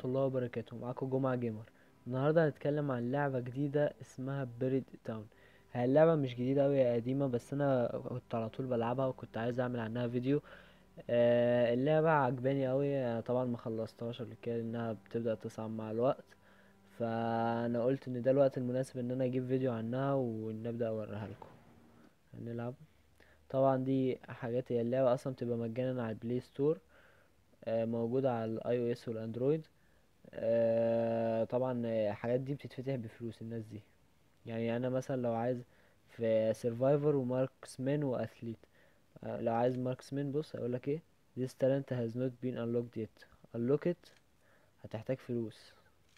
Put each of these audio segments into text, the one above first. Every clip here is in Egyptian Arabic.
الله وبركاته معاكم جمعة جيمر النهاردة هنتكلم عن لعبة جديدة اسمها بيريد تاون هي اللعبة مش جديدة أوي هي قديمة بس أنا كنت على طول بلعبها وكنت عايز أعمل عنها فيديو آه اللعبة عجباني أوي أنا طبعا ما خلصتهاش قبل كده لأنها بتبدأ تصعب مع الوقت فأنا قلت إن ده الوقت المناسب إن أنا أجيب فيديو عنها ونبدأ أوريها لكم هنلعب طبعا دي حاجات هي اللعبة أصلا بتبقى مجانا على البلاي ستور آه، موجودة على الاي او اس والاندرويد آه، طبعا الحاجات دي بتتفتح بفلوس الناس دي يعني انا مثلا لو عايز في سيرفايفر وماركسمان واثليت آه، لو عايز ماركسمان بص هقول لك ايه this talent has not been unlocked yet unlock it هتحتاج فلوس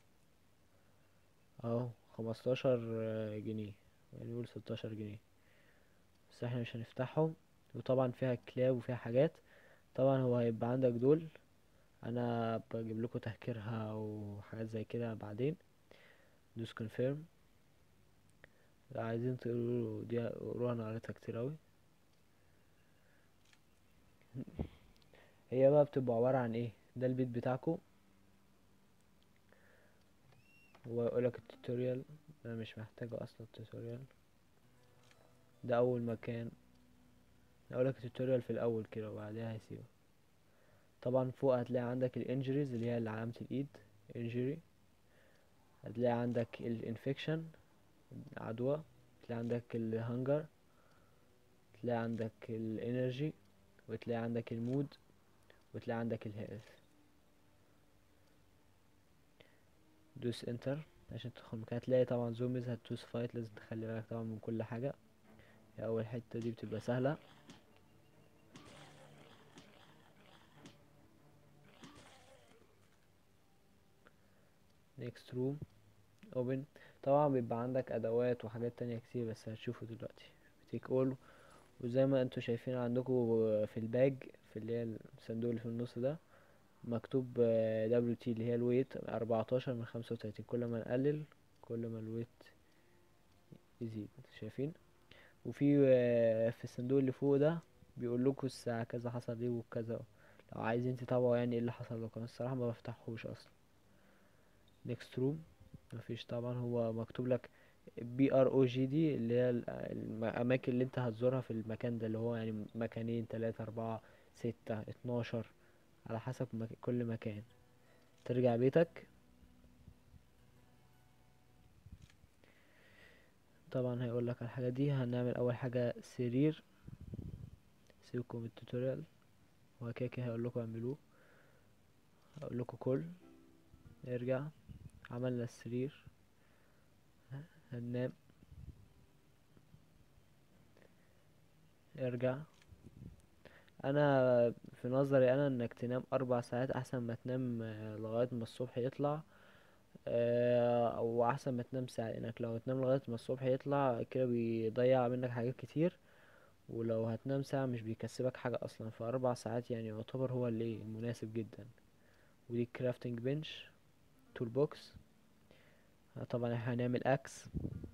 اهو خمستاشر جنيه يعني نقول ستاشر جنيه بس احنا مش هنفتحهم وطبعا فيها كلاب وفيها حاجات طبعا هو هيبقى عندك دول انا بجيب لكم تهكيرها وحاجات زي كده بعدين دوس كونفيرم لو عايزين تقولوا دي قروها انا قريتها كتير اوي هي بقى بتبقى عبارة عن ايه ده البيت بتاعكو هو يقولك التوتوريال انا مش محتاجه اصلا التوتوريال ده اول مكان يقولك التوتوريال في الاول كده وبعدها هيسيبه طبعا فوق هتلاقي عندك الانجريز اللي هي علامة الايد انجري هتلاقي عندك الانفكشن عدوى تلاقي عندك الهنجر تلاقي عندك الانرجي وتلاقي عندك المود وتلاقي عندك الهيلث دوس انتر عشان تدخل مكان هتلاقي طبعا زومبيز هتدوس فايت لازم تخلي بالك طبعا من كل حاجة اول حتة دي بتبقى سهلة next room open طبعا بيبقى عندك ادوات وحاجات تانية كتير بس هتشوفوا دلوقتي بتيك اول وزي ما انتوا شايفين عندكم في الباج في اللي هي الصندوق اللي في النص ده مكتوب دبليو تي اللي هي الويت اربعتاشر من خمسة وتلاتين كل ما نقلل كل ما الويت يزيد شايفين وفي في الصندوق اللي فوق ده بيقول لكم الساعة كذا حصل ايه وكذا لو عايزين تتابعوا يعني ايه اللي حصل لكم الصراحة ما بفتحهوش اصلا نيكست روم مفيش طبعا هو مكتوب لك بي ار او جي دي اللي هي الاماكن اللي انت هتزورها في المكان ده اللي هو يعني مكانين تلاتة اربعة ستة اتناشر على حسب مك... كل مكان ترجع بيتك طبعا هيقول لك الحاجة دي هنعمل اول حاجة سرير سيبكم من التوتوريال هو كده كده هيقول لكم اعملوه هقول لكم كل نرجع عملنا السرير هننام ارجع انا في نظري انا انك تنام اربع ساعات احسن ما تنام لغاية ما الصبح يطلع او احسن ما تنام ساعة لانك لو هتنام لغاية ما الصبح يطلع كده بيضيع منك حاجات كتير ولو هتنام ساعة مش بيكسبك حاجة اصلا فاربع ساعات يعني يعتبر هو اللي مناسب جدا ودي كرافتنج بنش تول بوكس طبعا احنا هنعمل اكس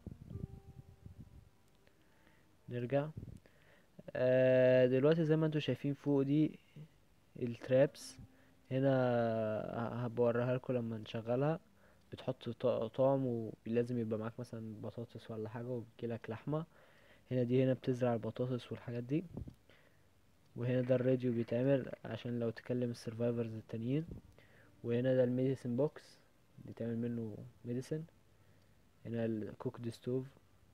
نرجع آه دلوقتي زي ما انتوا شايفين فوق دي الترابس هنا هبوريها لكم لما نشغلها بتحط طعم ولازم يبقى معاك مثلا بطاطس ولا حاجه وبتجيلك لحمه هنا دي هنا بتزرع البطاطس والحاجات دي وهنا ده الراديو بيتعمل عشان لو تكلم السرفايفرز التانيين وهنا ده الميديسن بوكس بيتعمل منه ميديسن هنا الكوك ستوف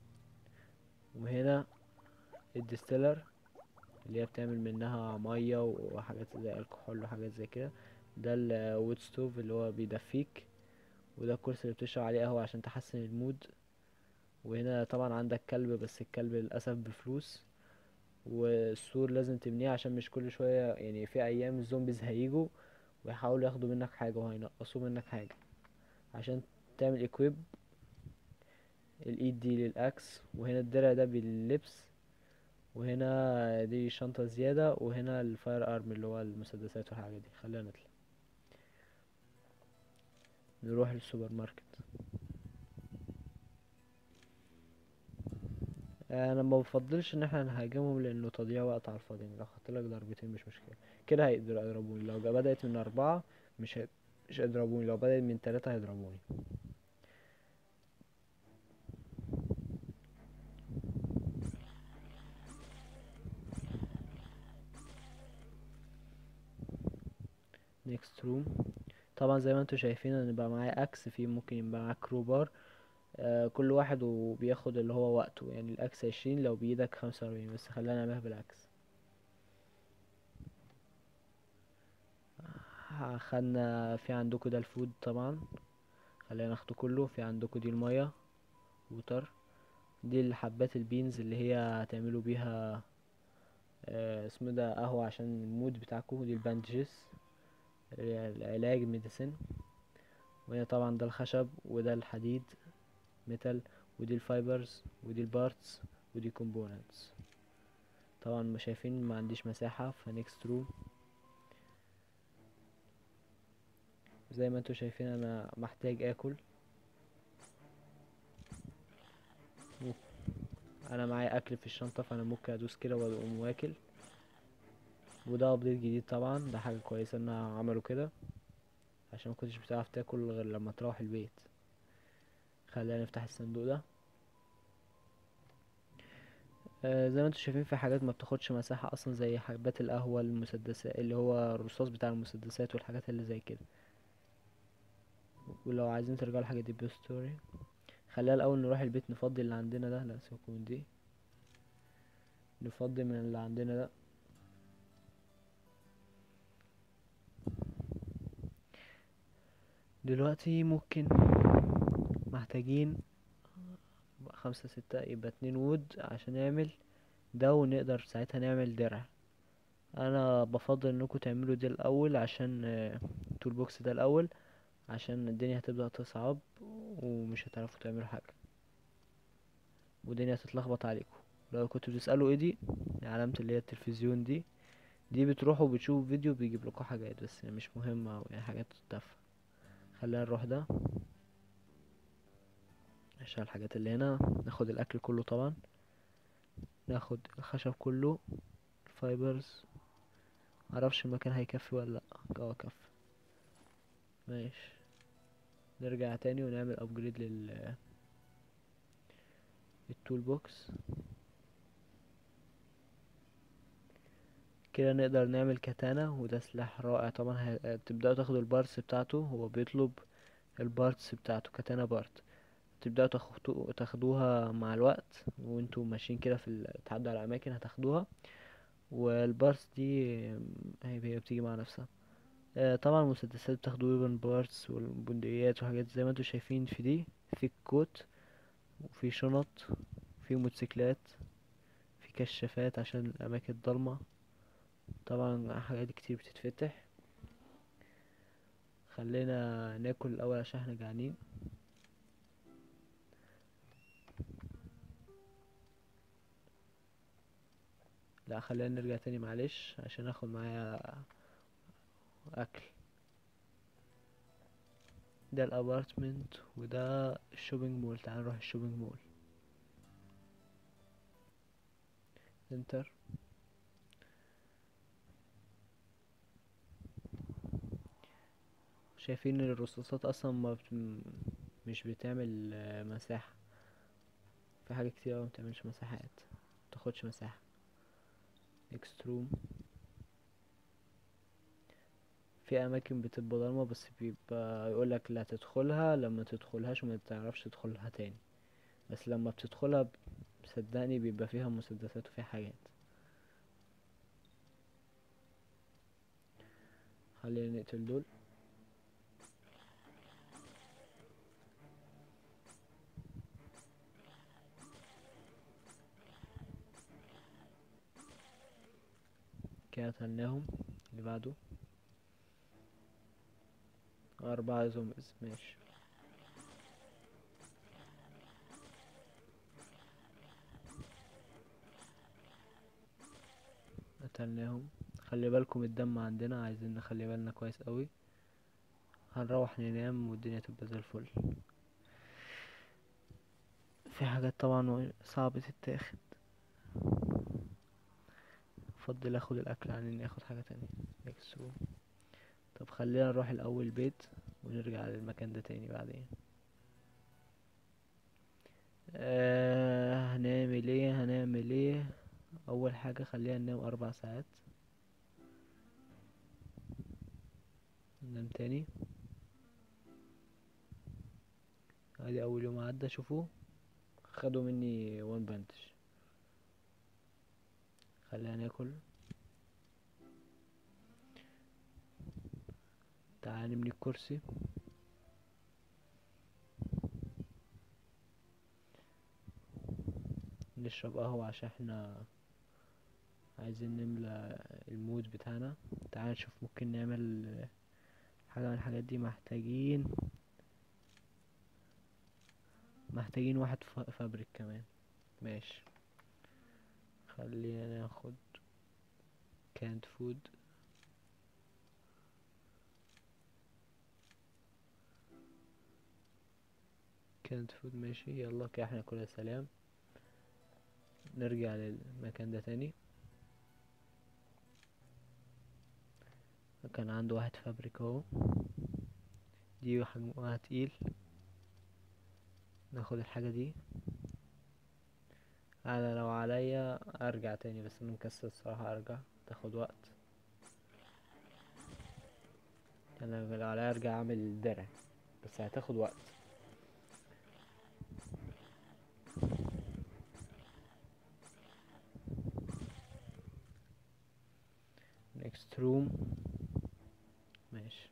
وهنا الديستيلر اللي هي بتعمل منها ميه وحاجات زي الكحول وحاجات زي كده ده الوود ستوف اللي هو بيدفيك وده الكرسي اللي بتشرب عليه قهوه عشان تحسن المود وهنا طبعا عندك كلب بس الكلب للاسف بفلوس والسور لازم تبنيه عشان مش كل شويه يعني في ايام الزومبيز هيجوا ويحاولوا ياخدوا منك حاجه وهينقصوا منك حاجه عشان تعمل اكويب الايد دي للاكس وهنا الدرع ده باللبس وهنا دي شنطة زيادة وهنا الفاير ارم اللي هو المسدسات والحاجة دي خلينا نطلع نروح للسوبر ماركت انا ما بفضلش ان احنا نهاجمهم لانه تضييع وقت على الفاضي لو خدت لك ضربتين مش مشكله كده هيقدروا يضربوني لو بدات من اربعه مش هي... مش هيضربوني لو بدأت من تلاتة هيضربوني next room طبعا زي ما انتوا شايفين انا بقى معايا اكس في ممكن يبقى معاك كروبار آه كل واحد وبياخد اللي هو وقته يعني الاكس عشرين لو بايدك خمسة واربعين بس خلينا نعملها بالعكس آه، خدنا في عندكم ده الفود طبعا خلينا ناخده كله في عندكم دي المية ووتر دي الحبات البينز اللي هي هتعملوا بيها آه اسمه ده قهوة عشان المود بتاعكم دي الباندجز العلاج ميديسن وهنا طبعا ده الخشب وده الحديد ميتال ودي الفايبرز ودي البارتس ودي كومبوننتس طبعا ما شايفين ما عنديش مساحة فنكست روم زي ما انتوا شايفين انا محتاج اكل انا معايا اكل في الشنطة فانا ممكن ادوس كده واقوم واكل وده ابديت جديد طبعا ده حاجة كويسة ان عملوا كده عشان ما كنتش بتعرف تاكل غير لما تروح البيت خلينا نفتح الصندوق ده آه زي ما انتوا شايفين في حاجات ما بتاخدش مساحة اصلا زي حبات القهوة المسدسات اللي هو الرصاص بتاع المسدسات والحاجات اللي زي كده ولو عايزين ترجعوا الحاجة دي بستوري خلينا الاول نروح البيت نفضي اللي عندنا ده لا سيبكم من دي نفضي من اللي عندنا ده دلوقتي ممكن محتاجين خمسة ستة يبقى اتنين وود عشان نعمل ده ونقدر ساعتها نعمل درع انا بفضل انكم تعملوا ده الاول عشان التول بوكس ده الاول عشان الدنيا هتبدأ تصعب ومش هتعرفوا تعملوا حاجة والدنيا هتتلخبط عليكم لو كنتوا بتسألوا ايه دي علامة اللي هي التلفزيون دي دي بتروحوا بتشوفوا فيديو بيجيب لكم حاجات بس مش مهمة أوي يعني حاجات تافهة خلينا نروح ده عشان الحاجات اللي هنا ناخد الاكل كله طبعا ناخد الخشب كله الفايبرز معرفش المكان هيكفي ولا لا اه كفي ماشي نرجع تاني ونعمل ابجريد لل التول بوكس كده نقدر نعمل كتانة وده سلاح رائع طبعا هتبدأوا تاخدوا البارتس بتاعته هو بيطلب البارتس بتاعته كتانة بارت تبدأوا تاخدو تاخدوها مع الوقت وانتوا ماشيين كده في ال- تعدوا على أماكن هتاخدوها والبارتس دي هي هي بتيجي مع نفسها آه، طبعا المسدسات بتاخدوا ويبن بارتس والبندقيات وحاجات زي ما انتوا شايفين في دي في كوت وفي شنط في موتوسيكلات في كشافات عشان الأماكن الضلمة طبعا حاجات كتير بتتفتح خلينا ناكل الأول عشان احنا جعانين لا خلينا نرجع تاني معلش عشان اخد معايا اكل ده الابارتمنت وده الشوبينج مول تعال نروح الشوبينج مول انتر شايفين ان الرصاصات اصلا ما بت... مش بتعمل آه، مساحة في حاجات كتير اوي مبتعملش مساحات متاخدش مساحة next room في اماكن بتبقى ضلمة بس بيبقى يقولك لا تدخلها لما تدخلهاش وما تعرفش تدخلها تاني بس لما بتدخلها ب- صدقني بيبقى فيها مسدسات وفيها حاجات خلينا نقتل دول كده قتلناهم اللي بعده أربعة زومبيز ماشي قتلناهم خلي بالكم الدم عندنا عايزين نخلي بالنا كويس قوي هنروح ننام والدنيا تبقى زي الفل في حاجات طبعا صعب تتاخد افضل اخد الاكل عن اني اخد حاجة تانية next room طب خلينا نروح الاول البيت ونرجع للمكان ده تاني بعدين آه هنعمل ايه هنعمل ايه اول حاجة خلينا ننام اربع ساعات ننام تاني ادي اول يوم عدى شوفوه خدوا مني وان بنتش خلينا ناكل تعال نبني الكرسي نشرب قهوة عشان احنا عايزين نملى المود بتاعنا تعال نشوف ممكن نعمل حاجة من الحاجات دي محتاجين محتاجين واحد ف- فابريك كمان ماشي خلينا ناخد كانت فود كانت فود ماشي يلا كده احنا كلنا سلام نرجع للمكان ده تاني كان عنده واحد فابريك اهو دي حجمها تقيل ناخد الحاجة دي انا لو عليا ارجع تاني بس انا مكسل الصراحة ارجع تاخد وقت انا لو عليا ارجع اعمل درع بس هتاخد وقت next room ماشي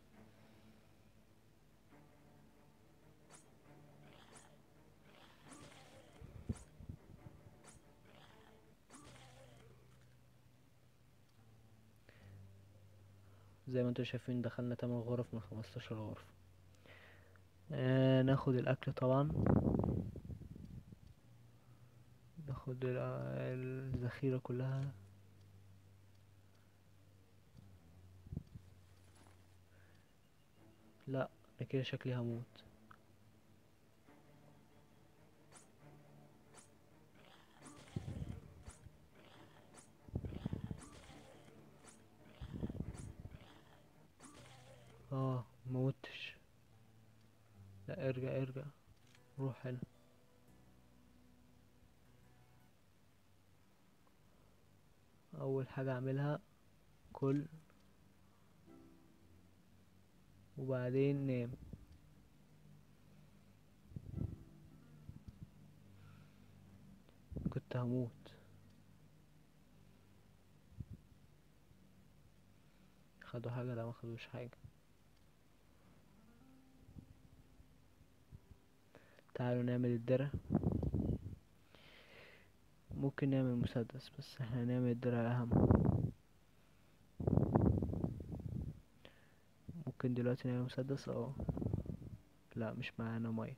زي ما انتم شايفين دخلنا 8 غرف من 15 غرفة آه ناخد الاكل طبعا ناخد ال- الذخيرة كلها لا انا كده شكلي هموت اه موتش لا ارجع ارجع روح هنا اول حاجة اعملها كل وبعدين نام كنت هموت خدوا حاجة لا ما خدوش حاجة تعالوا نعمل الدرع ممكن نعمل مسدس بس احنا نعمل الدرع اهم ممكن دلوقتي نعمل مسدس اه لا مش معانا مية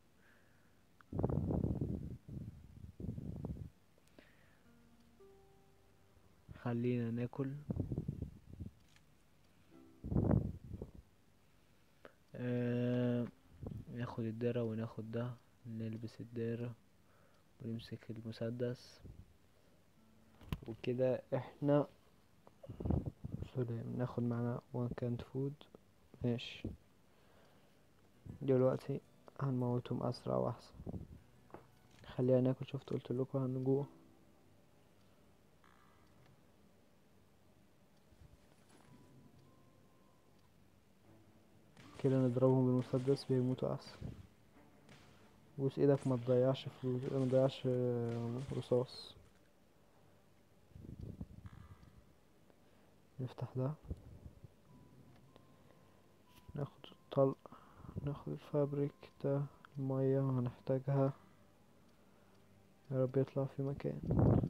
خلينا ناكل آه ناخد الدرع وناخد ده نلبس الدرع ونمسك المسدس وكده احنا سلام ناخد معانا وان كانت فود ماشي دلوقتي هنموتهم اسرع واحسن خلينا ناكل شفت قلت لكم هنجوع كده نضربهم بالمسدس بيموتوا احسن بوس ايدك ما تضيعش فلوس ما تضيعش آه، رصاص نفتح ده ناخد الطلق ناخد الفابريك ده المية هنحتاجها يا رب يطلع في مكان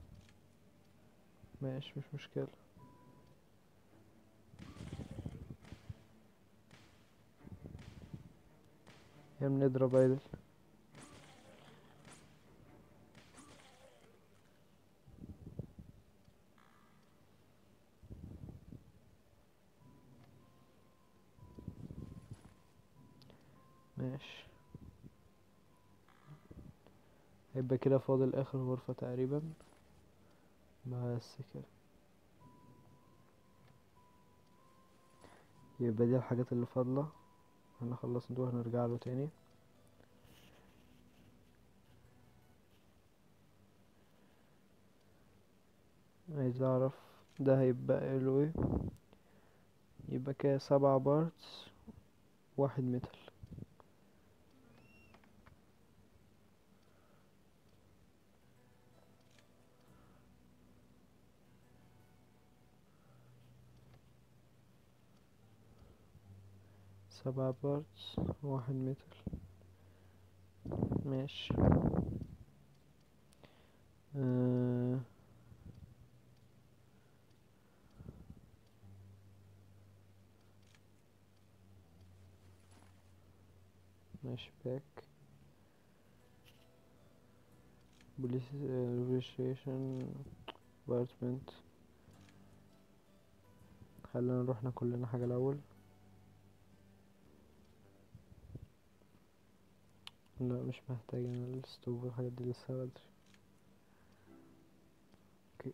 ماشي مش مشكلة يا بنضرب عدل ماشي هيبقى كده فاضل اخر غرفة تقريبا بس كده يبقى دي الحاجات اللي فاضلة هنخلص دول هنرجع له تاني عايز اعرف ده هيبقى له ايه يبقى كده سبعة بارتس واحد متر سبعة بارتس واحد متر ماشي آه. ماشي باك بوليس ريجستريشن ابارتمنت خلينا نروح ناكل لنا حاجة الأول لا مش محتاج انا الستوف والحاجات دي لسه بدري اوكي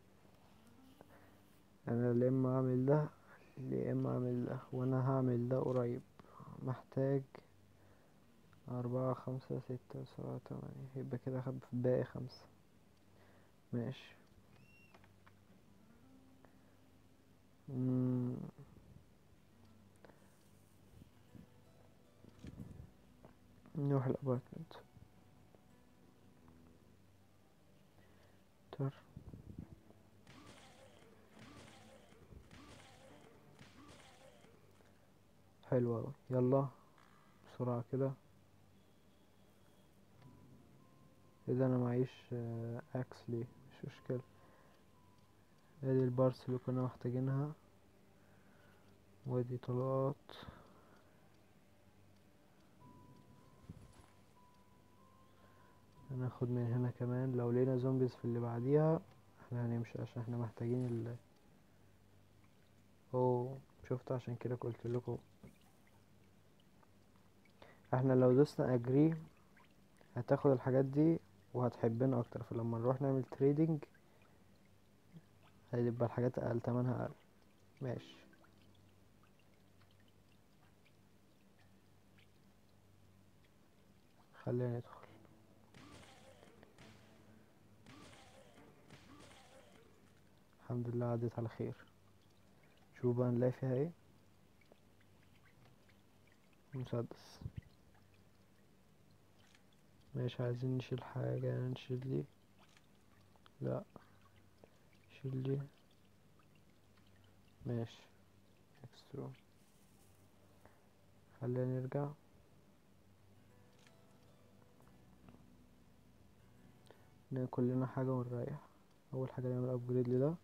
انا يا اما اعمل ده يا اما اعمل ده وانا هعمل ده قريب محتاج أربعة خمسة ستة سبعة تمانية يبقى كده خد في باقي خمسة ماشي مم. نروح الابارتمنت تر حلو اوي يلا بسرعة كده اذا انا معيش آه، اكس ليه مش مشكلة ادي البارس اللي كنا محتاجينها وادي طلقات هناخد من هنا كمان لو لقينا زومبيز في اللي بعديها احنا هنمشي عشان احنا محتاجين ال اوه شفت عشان كده قلت لكم احنا لو دوسنا اجري هتاخد الحاجات دي وهتحبنا اكتر فلما نروح نعمل تريدنج هيبقى الحاجات اقل تمنها اقل ماشي خلينا ندخل الحمد لله عدت على خير شوف بقى نلاقي فيها ايه مسدس ماشي عايزين نشيل حاجة نشيل دي لا شيل دي ماشي اكسترا خلينا نرجع ناكل لنا حاجة ونريح اول حاجة نعمل ابجريد لده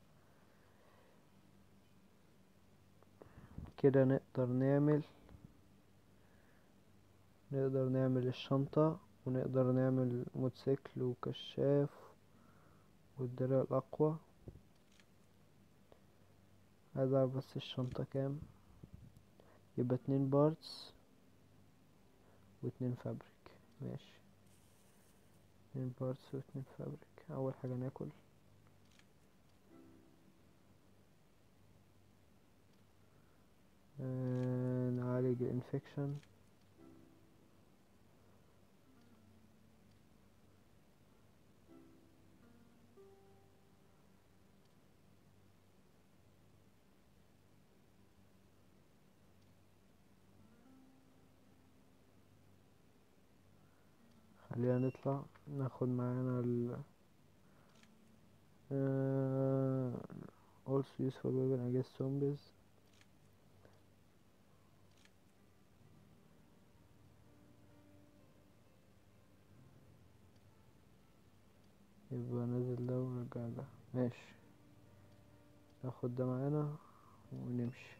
كده نقدر نعمل نقدر نعمل الشنطة ونقدر نعمل موتوسيكل وكشاف والدرع الأقوى عايز اعرف بس الشنطة كام يبقى اتنين بارتس واتنين فابريك ماشي اتنين بارتس واتنين فابريك أول حاجة ناكل آه نعالج الانفكشن خلينا نطلع ناخد معانا ال آه also useful weapon against zombies يبقى نازل ده ونرجع ده ماشي ناخد ده معانا ونمشي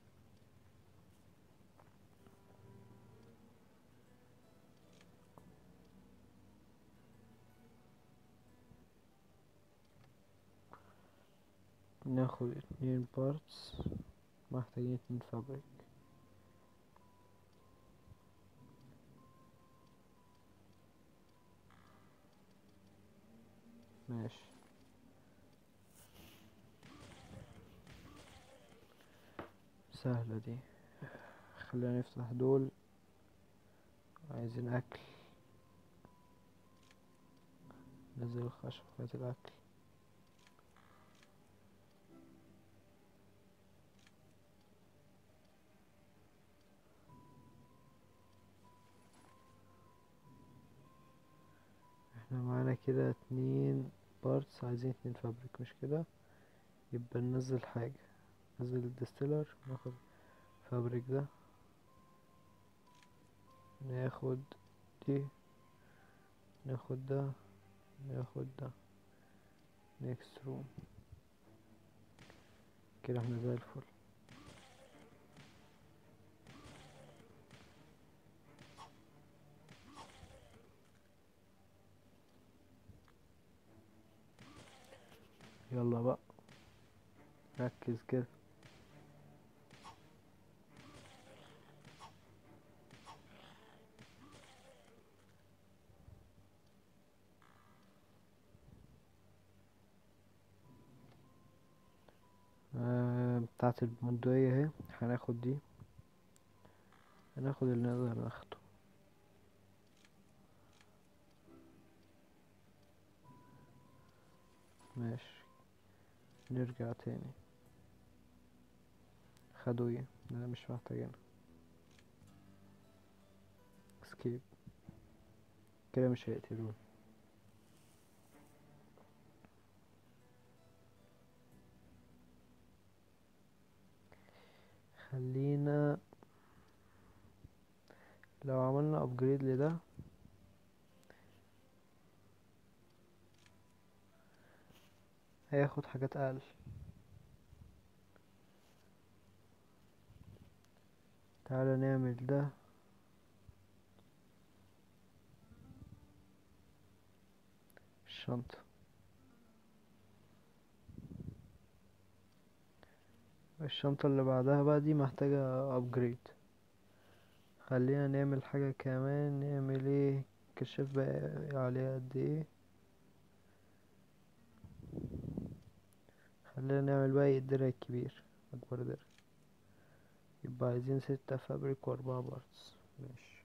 ناخد اتنين بارتس محتاجين اتنين فابريك ماشي سهلة دي خلينا نفتح دول عايزين اكل نزل الخشب هات الاكل احنا معانا كده اتنين بارتس عايزين اتنين فابريك مش كده يبقى ننزل حاجة ننزل الديستيلر ناخد فابريك ده ناخد دي ناخد ده ناخد ده نيكست روم كده احنا زي الفل يلا بقى ركز كده آه بتاعت البندقية اهي هناخد دي هناخد اللي نقدر ناخده ماشي نرجع تاني خدوا ايه لا مش محتاجين اسكيب كده مش هيقتلون خلينا لو عملنا ابجريد لده هياخد حاجات اقل تعالى نعمل ده الشنطة الشنطة اللي بعدها بقى دي محتاجة ابجريد خلينا نعمل حاجة كمان نعمل ايه كشاف بقى عليها قد ايه خلينا نعمل بقى ايه الدرع الكبير اكبر درع يبقى عايزين ستة فابريك واربعة بارتس ماشي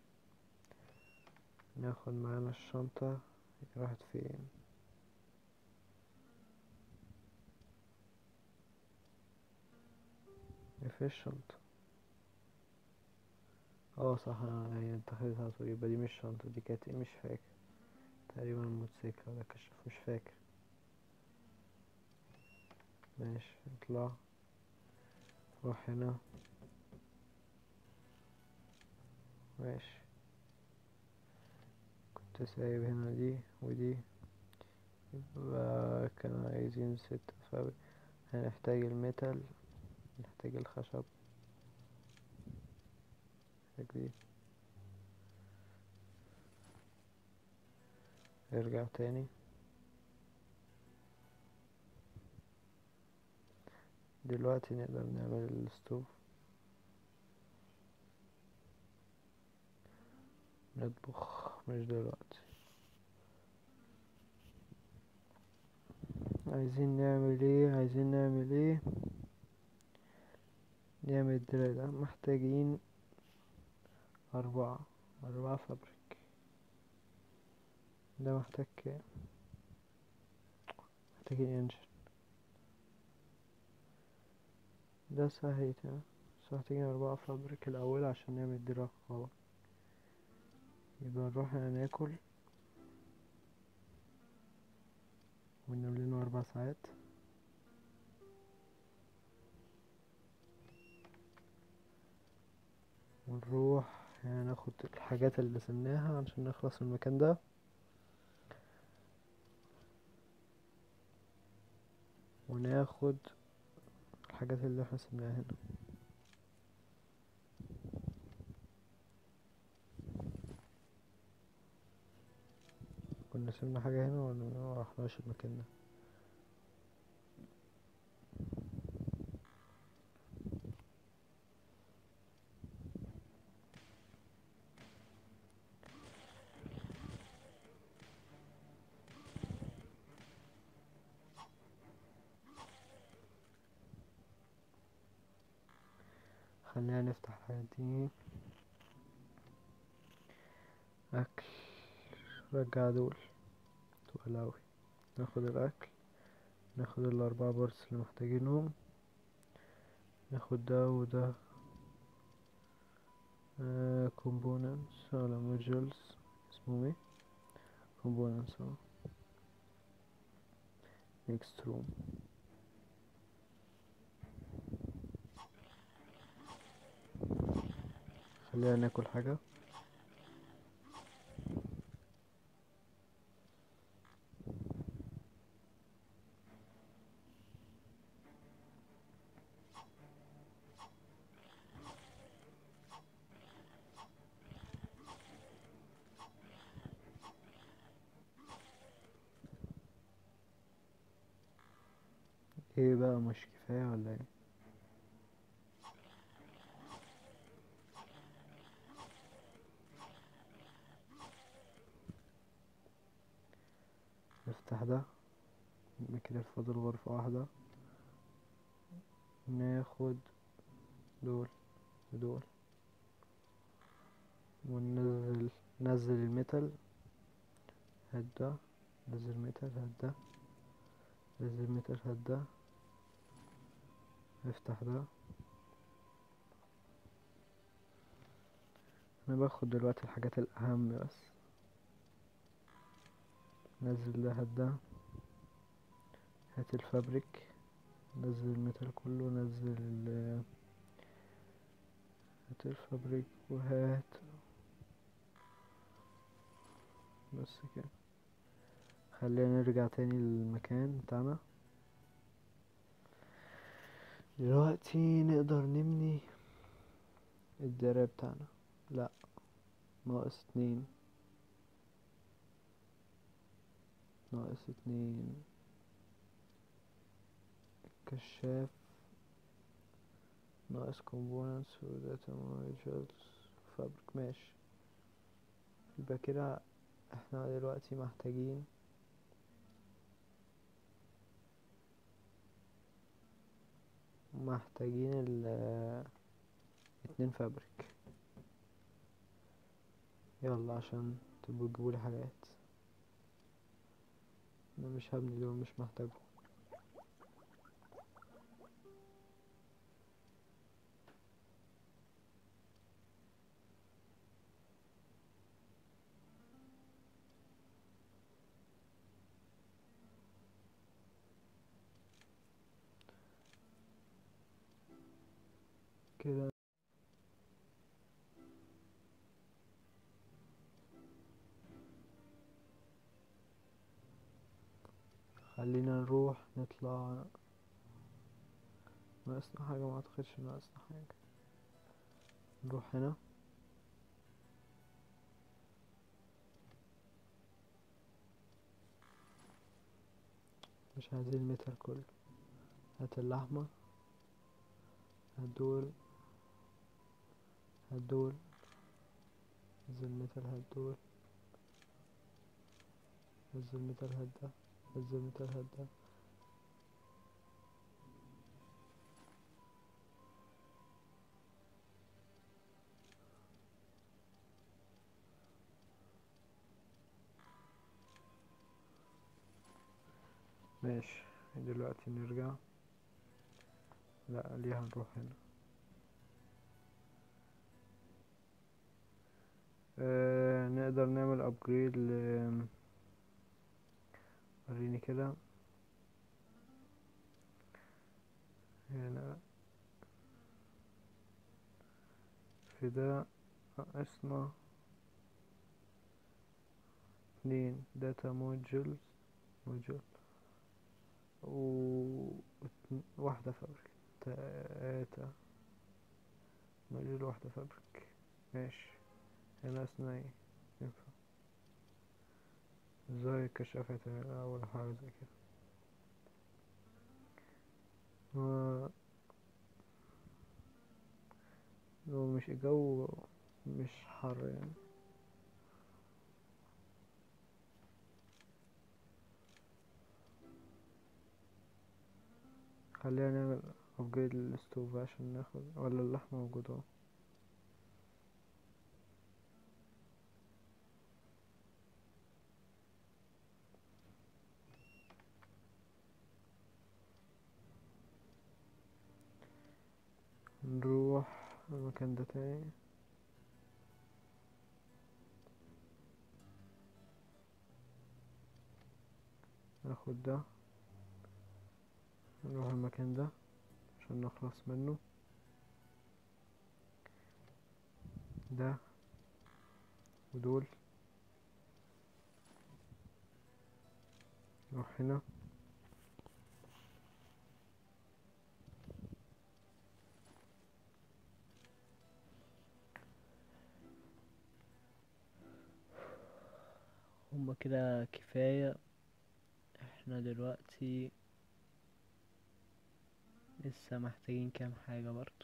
ناخد معانا الشنطة راحت فين في الشنطة اه صح هي انت خدتها على طول يبقى دي مش شنطة دي كانت ايه مش فاكر تقريبا موتوسيكل ولا كشاف مش فاكر ماشي اطلع روح هنا ماشي كنت سايب هنا دي ودي يبقى كانوا عايزين ستة فابريك هنحتاج الميتال نحتاج الخشب نحتاج دي ارجع تاني دلوقتي نقدر نعمل الستوف نطبخ مش دلوقتي عايزين نعمل ايه عايزين نعمل ايه نعمل الدرع ده محتاجين أربعة أربعة فابريك ده محتاج كام محتاجين انجن ده سهل تمام بس محتاجين أربعة فابريك الأول عشان نعمل الدرع قوي يبقى نروح ناكل وننام لنا أربع ساعات ونروح يعني ناخد الحاجات اللي سناها عشان نخلص من المكان ده وناخد الحاجات اللي احنا سناها هنا كنا سيبنا حاجة هنا ولا مرحناش المكان ده خلينا نفتح الحاجات دي اكل رجع دول تقال اوي ناخد الاكل ناخد الاربعة بارتس اللي محتاجينهم ناخد ده وده components على modules اسمهم ايه components اه next room خلينا ناكل حاجة ايه بقى مش كفاية ولا ايه نفتح ده يبقى كده فاضل غرفة واحدة ناخد دول ودول وننزل نزل الميتال هات ده نزل ميتال هات ده نزل ميتال هات ده افتح ده انا باخد دلوقتي الحاجات الاهم بس نزل ده هات ده هات الفابريك نزل الميتال كله نزل ال هات الفابريك وهات بس كده خلينا نرجع تاني للمكان بتاعنا دلوقتي نقدر نبني الدرع بتاعنا لا ناقص اتنين ناقص اتنين كشاف ناقص components و data modules fabric ماشي يبقى كده احنا دلوقتي محتاجين محتاجين ال اتنين فابريك يلا عشان تبقوا تجيبولي حاجات انا مش هبني دول مش محتاجهم كده خلينا نروح نطلع ناقصنا حاجة ما اعتقدش ناقصنا حاجة نروح هنا مش عايزين الميتال كله هات اللحمة هات دول هات دول نزل الميتال هات دول نزل الميتال هات ده نزل الميتال هات ده ماشي دلوقتي نرجع لا ليه هنروح هنا آه نقدر نعمل ابجريد ل وريني كده هنا في ده ناقصنا اتنين داتا موجولز موجول و واحدة فابريك تلاتة موجود واحدة فابريك ماشي هنا اثنين ايه ينفع ازاي كشفت اول حاجة زي كده و لو مش الجو مش حر يعني خلينا نعمل ابجريد الستوف عشان ناخد ولا اللحمة موجودة اهو نروح المكان ده تاني ناخد ده نروح المكان ده عشان نخلص منه ده ودول نروح هنا هما كده كفاية احنا دلوقتي لسه محتاجين كام حاجة برضو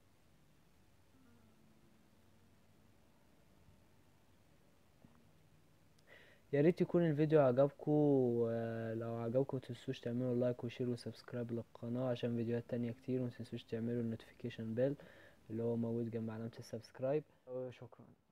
يا ريت يكون الفيديو عجبكم ولو عجبكم متنسوش تعملوا لايك وشير وسبسكرايب للقناة عشان فيديوهات تانية كتير ومتنسوش تعملوا النوتيفيكيشن بيل اللي هو موجود جنب علامة السبسكرايب شكرا